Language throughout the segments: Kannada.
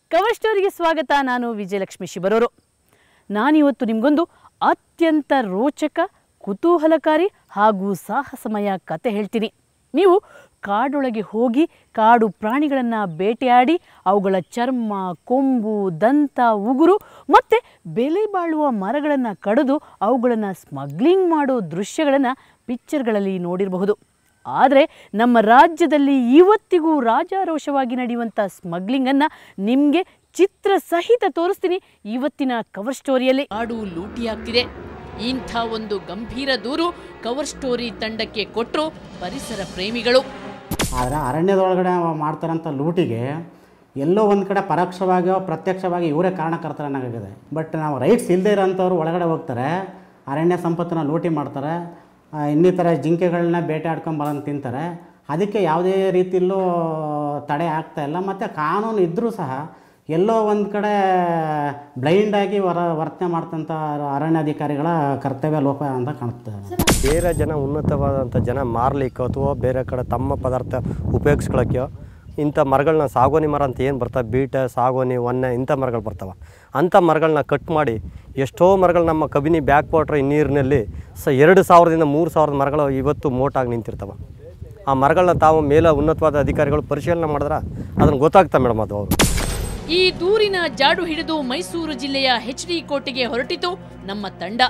ಕವರ್ ಸ್ಟೋರಿಗೆ ಸ್ವಾಗತ ನಾನು ವಿಜಯಲಕ್ಷ್ಮಿ ಶಿಬರೂರು ನಾನಿವತ್ತು ನಿಮಗೊಂದು ಅತ್ಯಂತ ರೋಚಕ ಕುತೂಹಲಕಾರಿ ಹಾಗೂ ಸಾಹಸಮಯ ಕತೆ ಹೇಳ್ತೀನಿ ನೀವು ಕಾಡೊಳಗೆ ಹೋಗಿ ಕಾಡು ಪ್ರಾಣಿಗಳನ್ನು ಬೇಟೆಯಾಡಿ ಅವುಗಳ ಚರ್ಮ ಕೊಂಬು ದಂತ ಉಗುರು ಮತ್ತು ಬೆಲೆ ಬಾಳುವ ಮರಗಳನ್ನು ಕಡಿದು ಅವುಗಳನ್ನು ಸ್ಮಗ್ಲಿಂಗ್ ಮಾಡೋ ದೃಶ್ಯಗಳನ್ನು ಪಿಕ್ಚರ್ಗಳಲ್ಲಿ ನೋಡಿರಬಹುದು ಆದರೆ ನಮ್ಮ ರಾಜ್ಯದಲ್ಲಿ ಇವತ್ತಿಗೂ ರಾಜಾರೋಷವಾಗಿ ನಡೆಯುವಂಥ ಸ್ಮಗ್ಲಿಂಗನ್ನು ನಿಮಗೆ ಚಿತ್ರ ಸಹಿತ ತೋರಿಸ್ತೀನಿ ಇವತ್ತಿನ ಕವರ್ ಸ್ಟೋರಿಯಲ್ಲಿ ಕಾಡು ಲೂಟಿಯಾಗ್ತಿದೆ ಇಂಥ ಒಂದು ಗಂಭೀರ ದೂರು ಕವರ್ ಸ್ಟೋರಿ ತಂಡಕ್ಕೆ ಕೊಟ್ಟರು ಪರಿಸರ ಪ್ರೇಮಿಗಳು ಆದರೆ ಅರಣ್ಯದೊಳಗಡೆ ಮಾಡ್ತಾರಂಥ ಲೂಟಿಗೆ ಎಲ್ಲೋ ಒಂದು ಕಡೆ ಪರೋಕ್ಷವಾಗಿ ಪ್ರತ್ಯಕ್ಷವಾಗಿ ಇವರೇ ಕಾರಣಕರ್ತರನ್ನಾಗಿದೆ ಬಟ್ ನಾವು ರೈಟ್ಸ್ ಇಲ್ಲದೆ ಇರೋಂಥವ್ರು ಒಳಗಡೆ ಹೋಗ್ತಾರೆ ಅರಣ್ಯ ಸಂಪತ್ತನ್ನ ಲೂಟಿ ಮಾಡ್ತಾರೆ ಆ, ಇನ್ನಿತರ ಜಿಂಕೆಗಳನ್ನ ಬೇಟೆ ಆಡ್ಕೊಂಡು ಬರೋಂತ ತಿಂತಾರೆ ಅದಕ್ಕೆ ಯಾವುದೇ ರೀತಿಯಲ್ಲೂ ತಡೆ ಆಗ್ತಾ ಇಲ್ಲ ಮತ್ತು ಕಾನೂನು ಇದ್ದರೂ ಸಹ ಎಲ್ಲೋ ಒಂದು ಕಡೆ ಬ್ಲೈಂಡಾಗಿ ವರ ವರ್ತನೆ ಮಾಡ್ತಂಥ ಅರಣ್ಯಾಧಿಕಾರಿಗಳ ಕರ್ತವ್ಯ ಲೋಪ ಅಂತ ಕಾಣುತ್ತೆ ಬೇರೆ ಜನ ಉನ್ನತವಾದಂಥ ಜನ ಮಾರಲಿಕ್ಕೆ ಅಥವಾ ಬೇರೆ ಕಡೆ ತಮ್ಮ ಪದಾರ್ಥ ಉಪಯೋಗಿಸ್ಕೊಳ್ಳೋಕ್ಕೆ ಇಂಥ ಮರಗಳನ್ನ ಸಾಗೋನಿ ಮರ ಅಂತ ಏನು ಬರ್ತಾವೆ ಬೀಟ ಸಾಗೋನಿ ಒನ್ನೆ ಇಂಥ ಮರಗಳು ಬರ್ತಾವೆ ಅಂಥ ಮರಗಳನ್ನ ಕಟ್ ಮಾಡಿ ಎಷ್ಟೋ ಮರಗಳು ನಮ್ಮ ಕಬಿನಿ ಬ್ಯಾಕ್ ವಾಟ್ರ್ ನೀರಿನಲ್ಲಿ ಸ ಎರಡು ಸಾವಿರದಿಂದ ಮೂರು ಸಾವಿರದ ಮರಗಳು ಇವತ್ತು ಮೋಟಾಗಿ ನಿಂತಿರ್ತವೆ ಆ ಮರಗಳನ್ನ ತಾವು ಮೇಲೆ ಉನ್ನತವಾದ ಅಧಿಕಾರಿಗಳು ಪರಿಶೀಲನೆ ಮಾಡಿದ್ರೆ ಅದನ್ನು ಗೊತ್ತಾಗ್ತಾ ಮೇಡಮ್ ಅದು ಅವರು ಈ ದೂರಿನ ಜಾಡು ಹಿಡಿದು ಮೈಸೂರು ಜಿಲ್ಲೆಯ ಎಚ್ ಡಿ ಕೋಟೆಗೆ ಹೊರಟಿತು ನಮ್ಮ ತಂಡ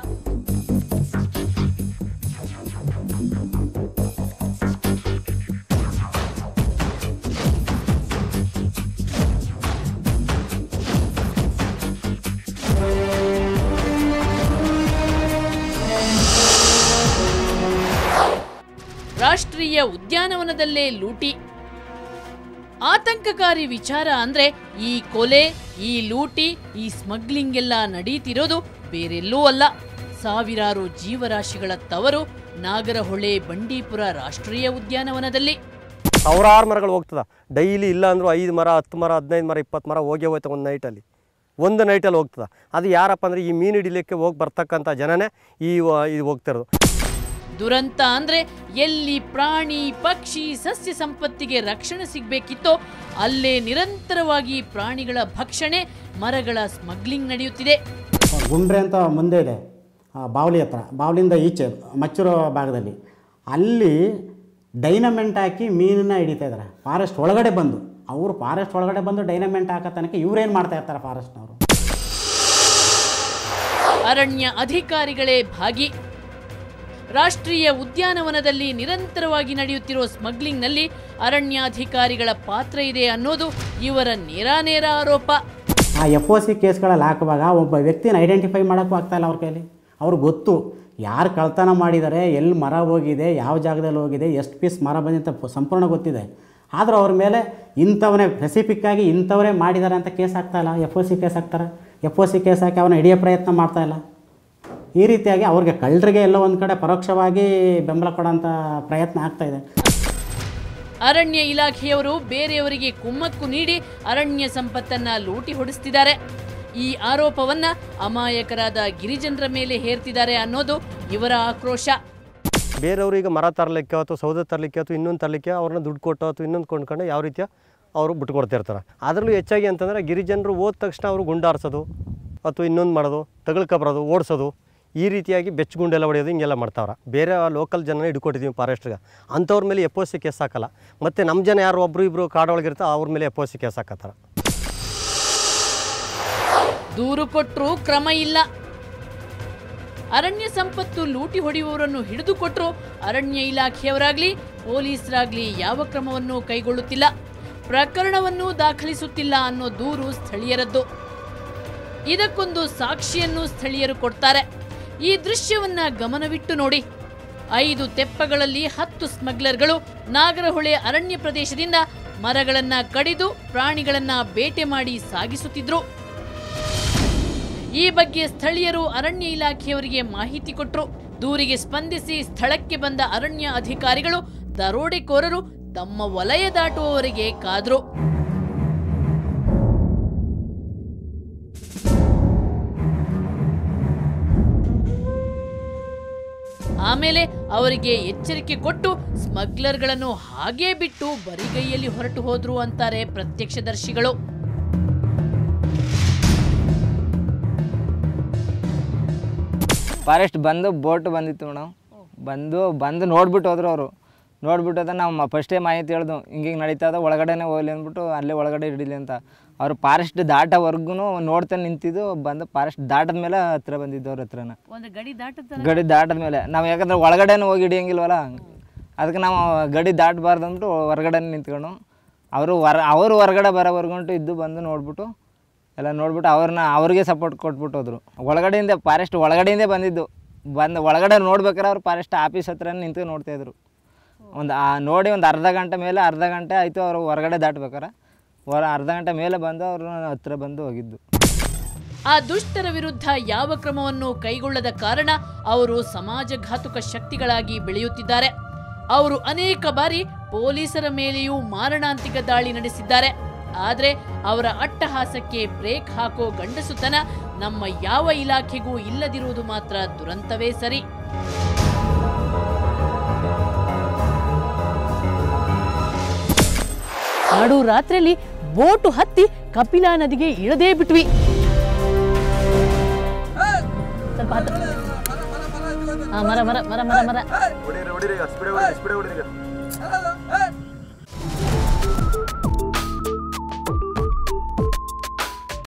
ರಾಷ್ಟ್ರೀಯ ಉದ್ಯಾನವನದಲ್ಲೇ ಲೂಟಿ ಆತಂಕಕಾರಿ ವಿಚಾರ ಅಂದ್ರೆ ಈ ಕೊಲೆ ಈ ಲೂಟಿ ಈ ಸ್ಮಗ್ಲಿಂಗ್ ಎಲ್ಲ ನಡೀತಿರೋದು ಬೇರೆಲ್ಲೂ ಅಲ್ಲ ಸಾವಿರಾರು ಜೀವರಾಶಿಗಳ ತವರು ನಾಗರಹೊಳೆ ಬಂಡೀಪುರ ರಾಷ್ಟ್ರೀಯ ಉದ್ಯಾನವನದಲ್ಲಿ ಸಾವಿರಾರು ಮರಗಳು ಹೋಗ್ತದೆ ಡೈಲಿ ಇಲ್ಲ ಅಂದರೂ ಐದು ಮರ ಹತ್ತು ಮರ ಹದಿನೈದು ಮರ ಇಪ್ಪತ್ತು ಮರ ಹೋಗೇ ಹೋಯ್ತು ಒಂದು ನೈಟಲ್ಲಿ ಒಂದು ನೈಟಲ್ಲಿ ಹೋಗ್ತದೆ ಅದು ಯಾರಪ್ಪ ಅಂದರೆ ಈ ಮೀನು ಹಿಡಿಲಿಕ್ಕೆ ಹೋಗಿ ಬರ್ತಕ್ಕಂಥ ಜನನೇ ಈ ವ- ಇದು ಹೋಗ್ತಿರೋದು ದುರಂತ ಅಂದ್ರೆ ಎಲ್ಲಿ ಪ್ರಾಣಿ ಪಕ್ಷಿ ಸಸ್ಯ ಸಂಪತ್ತಿಗೆ ರಕ್ಷಣೆ ಸಿಗ್ಬೇಕಿತ್ತೋ ಅಲ್ಲೇ ನಿರಂತರವಾಗಿ ಪ್ರಾಣಿಗಳ ಭಕ್ಷಣೆ ಮರಗಳ ಸ್ಮಗ್ಲಿಂಗ್ ನಡೆಯುತ್ತಿದೆ ಗುಂಡ್ರೆ ಅಂತ ಮುಂದೆ ಇದೆ ಆ ಬಾವಲಿ ಹತ್ರ ಬಾವಲಿಂದ ಈಚೆ ಮಚ್ಚೂರು ಭಾಗದಲ್ಲಿ ಅಲ್ಲಿ ಡೈನಮೆಂಟ್ ಹಾಕಿ ಮೀನನ್ನ ಹಿಡಿತಾ ಇದ್ದಾರೆ ಫಾರೆಸ್ಟ್ ಒಳಗಡೆ ಬಂದು ಅವರು ಫಾರೆಸ್ಟ್ ಒಳಗಡೆ ಬಂದು ಡೈನಮೆಂಟ್ ಹಾಕೋ ತನಕ ಇವ್ರೇನು ಮಾಡ್ತಾ ಇರ್ತಾರೆ ಫಾರೆಸ್ಟ್ನವರು ಅರಣ್ಯ ಅಧಿಕಾರಿಗಳೇ ಭಾಗಿ ರಾಷ್ಟ್ರೀಯ ಉದ್ಯಾನವನದಲ್ಲಿ ನಿರಂತರವಾಗಿ ನಡೆಯುತ್ತಿರುವ ಸ್ಮಗ್ಲಿಂಗ್ನಲ್ಲಿ ಅರಣ್ಯಾಧಿಕಾರಿಗಳ ಪಾತ್ರ ಇದೆ ಅನ್ನೋದು ಇವರ ನೇರಾನೇರ ಆರೋಪ ಆ ಎಫ್ ಒ ಸಿ ಕೇಸ್ಗಳಲ್ಲಿ ಹಾಕುವಾಗ ಒಬ್ಬ ವ್ಯಕ್ತಿನ ಐಡೆಂಟಿಫೈ ಮಾಡೋಕ್ಕೂ ಆಗ್ತಾಯಿಲ್ಲ ಅವ್ರ ಕೈಲಿ ಅವ್ರಿಗೆ ಗೊತ್ತು ಯಾರು ಕಳ್ತನ ಮಾಡಿದ್ದಾರೆ ಎಲ್ಲಿ ಮರ ಹೋಗಿದೆ ಯಾವ ಜಾಗದಲ್ಲಿ ಹೋಗಿದೆ ಎಷ್ಟು ಪೀಸ್ ಮರ ಬಂದಿದೆ ಅಂತ ಸಂಪೂರ್ಣ ಗೊತ್ತಿದೆ ಆದರೂ ಅವ್ರ ಮೇಲೆ ಇಂಥವನೇ ಸ್ಪೆಸಿಫಿಕ್ಕಾಗಿ ಇಂಥವರೇ ಮಾಡಿದ್ದಾರೆ ಅಂತ ಕೇಸ್ ಹಾಕ್ತಾಯಿಲ್ಲ ಎಫ್ ಒ ಸಿ ಕೇಸ್ ಹಾಕ್ತಾರೆ ಎಫ್ ಒ ಸಿ ಕೇಸ್ ಹಾಕಿ ಅವನ ಹಿಡಿಯೋ ಪ್ರಯತ್ನ ಮಾಡ್ತಾಯಿಲ್ಲ ಈ ರೀತಿಯಾಗಿ ಅವ್ರಿಗೆ ಕಳ್ಳರಿಗೆ ಎಲ್ಲೋ ಒಂದು ಕಡೆ ಪರೋಕ್ಷವಾಗಿ ಬೆಂಬಲ ಕೊಡೋಂಥ ಪ್ರಯತ್ನ ಆಗ್ತಾಯಿದೆ ಅರಣ್ಯ ಇಲಾಖೆಯವರು ಬೇರೆಯವರಿಗೆ ಕುಮ್ಮಕ್ಕು ನೀಡಿ ಅರಣ್ಯ ಸಂಪತ್ತನ್ನ ಲೂಟಿ ಹೊಡಿಸ್ತಿದ್ದಾರೆ ಈ ಆರೋಪವನ್ನ ಅಮಾಯಕರಾದ ಗಿರಿಜನರ ಮೇಲೆ ಹೇರ್ತಿದ್ದಾರೆ ಅನ್ನೋದು ಇವರ ಆಕ್ರೋಶ ಬೇರೆಯವರು ಈಗ ಮರ ತರಲಿಕ್ಕೆ ಅಥವಾ ಸೌದೆ ತರಲಿಕ್ಕೆ ಅಥವಾ ಇನ್ನೊಂದು ತರಲಿಕ್ಕೆ ಅವ್ರನ್ನ ದುಡ್ಡು ಕೊಟ್ಟು ಅಥವಾ ಇನ್ನೊಂದು ಕೊಂಡ್ಕೊಂಡು ಯಾವ ರೀತಿಯ ಅವರು ಬಿಟ್ಕೊಡ್ತಿರ್ತಾರೆ ಅದರಲ್ಲೂ ಹೆಚ್ಚಾಗಿ ಅಂತಂದರೆ ಗಿರಿಜನರು ಹೋದ ತಕ್ಷಣ ಅವರು ಗುಂಡಾರಿಸೋದು ಅಥವಾ ಇನ್ನೊಂದು ಮಾಡೋದು ತಗಳ್ಕೊಬರೋದು ಓಡಿಸೋದು ಈ ರೀತಿಯಾಗಿ ಬೆಚ್ಚಗುಂಡೆಲ್ಲ ಹೊಡೆಯೋದು ಹಿಂಗೆಲ್ಲ ಮಾಡ್ತಾವ್ರೆ ಬೇರೆ ಲೋಕಲ್ ಜನನ ಹಿಡ್ಕೊಟ್ಟಿದ್ದೀವಿ ಫಾರೆಸ್ಟ್ಗೆ ಅಂಥವ್ರ ಮೇಲೆ ಎಫ್ ಒ ಸಿ ಕೇಸ್ ಹಾಕಲ್ಲ ಮತ್ತು ನಮ್ಮ ಜನ ಯಾರು ಒಬ್ಬರು ಇಬ್ಬರು ಕಾಡೊಳಗಿರ್ತಾರೆ ಅವ್ರ ಮೇಲೆ ಎಫ್ ಒ ಸಿ ಕೇಸ್ ಹಾಕತ್ತಾರೆ ದೂರು ಕೊಟ್ಟರೂ ಕ್ರಮ ಇಲ್ಲ ಅರಣ್ಯ ಸಂಪತ್ತು ಲೂಟಿ ಹೊಡೆಯುವವರನ್ನು ಹಿಡಿದುಕೊಟ್ರು ಅರಣ್ಯ ಇಲಾಖೆಯವರಾಗ್ಲಿ ಪೊಲೀಸರಾಗ್ಲಿ ಯಾವ ಕ್ರಮವನ್ನು ಕೈಗೊಳ್ಳುತ್ತಿಲ್ಲ ಪ್ರಕರಣವನ್ನು ದಾಖಲಿಸುತ್ತಿಲ್ಲ ಅನ್ನೋ ದೂರು ಸ್ಥಳೀಯರದ್ದು ಇದಕ್ಕೊಂದು ಸಾಕ್ಷಿಯನ್ನು ಸ್ಥಳೀಯರು ಕೊಡ್ತಾರೆ ಈ ದೃಶ್ಯವನ್ನ ಗಮನವಿಟ್ಟು ನೋಡಿ ಐದು ತೆಪ್ಪಗಳಲ್ಲಿ ಹತ್ತು ಸ್ಮಗ್ಲರ್ಗಳು ನಾಗರಹೊಳೆ ಅರಣ್ಯ ಪ್ರದೇಶದಿಂದ ಮರಗಳನ್ನ ಕಡಿದು ಪ್ರಾಣಿಗಳನ್ನ ಬೇಟೆ ಮಾಡಿ ಸಾಗಿಸುತ್ತಿದ್ರು ಈ ಬಗ್ಗೆ ಸ್ಥಳೀಯರು ಅರಣ್ಯ ಇಲಾಖೆಯವರಿಗೆ ಮಾಹಿತಿ ಕೊಟ್ಟರು ದೂರಿಗೆ ಸ್ಪಂದಿಸಿ ಸ್ಥಳಕ್ಕೆ ಬಂದ ಅರಣ್ಯ ಅಧಿಕಾರಿಗಳು ದರೋಡೆಕೋರರು ತಮ್ಮ ವಲಯ ದಾಟುವವರೆಗೆ ಕಾದ್ರು ಆಮೇಲೆ ಅವರಿಗೆ ಎಚ್ಚರಿಕೆ ಕೊಟ್ಟು ಸ್ಮಗ್ಲರ್ಗಳನ್ನು ಹಾಗೇ ಬಿಟ್ಟು ಬರಿಗೈಯಲ್ಲಿ ಹೊರಟು ಹೋದ್ರು ಅಂತಾರೆ ಪ್ರತ್ಯಕ್ಷದರ್ಶಿಗಳು ಫಾರೆಸ್ಟ್ ಬಂದು ಬೋಟ್ ಬಂದಿತ್ತು ಮೇಡಮ್ ಬಂದು ಬಂದು ನೋಡ್ಬಿಟ್ಟು ಹೋದ್ರು ಅವರು ನೋಡ್ಬಿಟ್ಟು ಅದ ನಾವು ಫಸ್ಟೇ ಮಾಹಿತಿ ಹೇಳ್ದು ಹಿಂಗೆ ನಡೀತಾ ಅದ ಒಳಗಡೆನೇ ಹೋಗ್ಲಿ ಅಂದ್ಬಿಟ್ಟು ಅಲ್ಲೇ ಒಳಗಡೆ ಹಿಡೀಲಿ ಅಂತ ಅವ್ರು ಫಾರೆಸ್ಟ್ ದಾಟೋವರೆಗೂ ನೋಡ್ತಾ ನಿಂತಿದ್ದು ಬಂದು ಫಾರೆಸ್ಟ್ ದಾಟದ ಮೇಲೆ ಹತ್ರ ಬಂದಿದ್ದು ಅವ್ರ ಹತ್ರನ ಒಂದು ಗಡಿ ದಾಟದ ಗಡಿ ದಾಟದ ಮೇಲೆ ನಾವು ಯಾಕಂದ್ರೆ ಒಳಗಡೆನೂ ಹೋಗಿ ಹಿಡಿಯಂಗಿಲ್ವಲ್ಲ ಅದಕ್ಕೆ ನಾವು ಗಡಿ ದಾಟಬಾರ್ದು ಅಂದ್ಬಿಟ್ಟು ಹೊರಗಡೆ ನಿಂತ್ಕೊಂಡು ಅವರು ಹೊರ ಅವರು ಹೊರಗಡೆ ಬರೋವರೆಗಂಟು ಇದ್ದು ಬಂದು ನೋಡ್ಬಿಟ್ಟು ಎಲ್ಲ ನೋಡ್ಬಿಟ್ಟು ಅವ್ರನ್ನ ಅವ್ರಿಗೆ ಸಪೋರ್ಟ್ ಕೊಟ್ಬಿಟ್ಟು ಹೋದ್ರು ಒಳಗಡೆಯಿಂದ ಫಾರೆಸ್ಟ್ ಒಳಗಡೆಯಿಂದೇ ಬಂದಿದ್ದು ಬಂದು ಒಳಗಡೆ ನೋಡ್ಬೇಕಾರೆ ಅವ್ರು ಫಾರೆಸ್ಟ್ ಆಫೀಸ್ ಹತ್ರ ನಿಂತು ನೋಡ್ತಾಯಿದ್ರು ಒಂದು ಆ ನೋಡಿ ಒಂದು ಅರ್ಧ ಗಂಟೆ ಮೇಲೆ ಅರ್ಧ ಗಂಟೆ ಆಯಿತು ಅವರು ಹೊರಗಡೆ ದಾಟ್ಬೇಕಾರೆ ಹೊರ ಅರ್ಧ ಗಂಟೆ ಮೇಲೆ ಬಂದು ಅವ್ರ ಹತ್ರ ಬಂದು ಹೋಗಿದ್ದು ಆ ದುಷ್ಟರ ವಿರುದ್ಧ ಯಾವ ಕ್ರಮವನ್ನು ಕೈಗೊಳ್ಳದ ಕಾರಣ ಅವರು ಸಮಾಜಘಾತುಕ ಶಕ್ತಿಗಳಾಗಿ ಬೆಳೆಯುತ್ತಿದ್ದಾರೆ ಅವರು ಅನೇಕ ಬಾರಿ ಪೊಲೀಸರ ಮೇಲೆಯೂ ಮಾರಣಾಂತಿಕ ದಾಳಿ ನಡೆಸಿದ್ದಾರೆ ಆದರೆ ಅವರ ಅಟ್ಟಹಾಸಕ್ಕೆ ಬ್ರೇಕ್ ಹಾಕೋ ಗಂಡಸುತನ ನಮ್ಮ ಯಾವ ಇಲಾಖೆಗೂ ಇಲ್ಲದಿರುವುದು ಮಾತ್ರ ದುರಂತವೇ ಸರಿ ನಡು ರಾತ್ರಿಯಲ್ಲಿ ಬೋಟು ಹತ್ತಿ ಕಪಿಲಾ ನದಿಗೆ ಇಳದೇ ಬಿಟ್ವಿ ಸ್ವಲ್ಪ ಹತ್ತು ಆ, ಮರ ಮರ ಮರ ಮರ ಮರ ಹೊಡೀರಿ ಹೊಡೀರಿ ಸ್ಪೀಡ್ ಹೊಡೀರಿ ಸ್ಪೀಡ್ ಹೊಡೀರಿ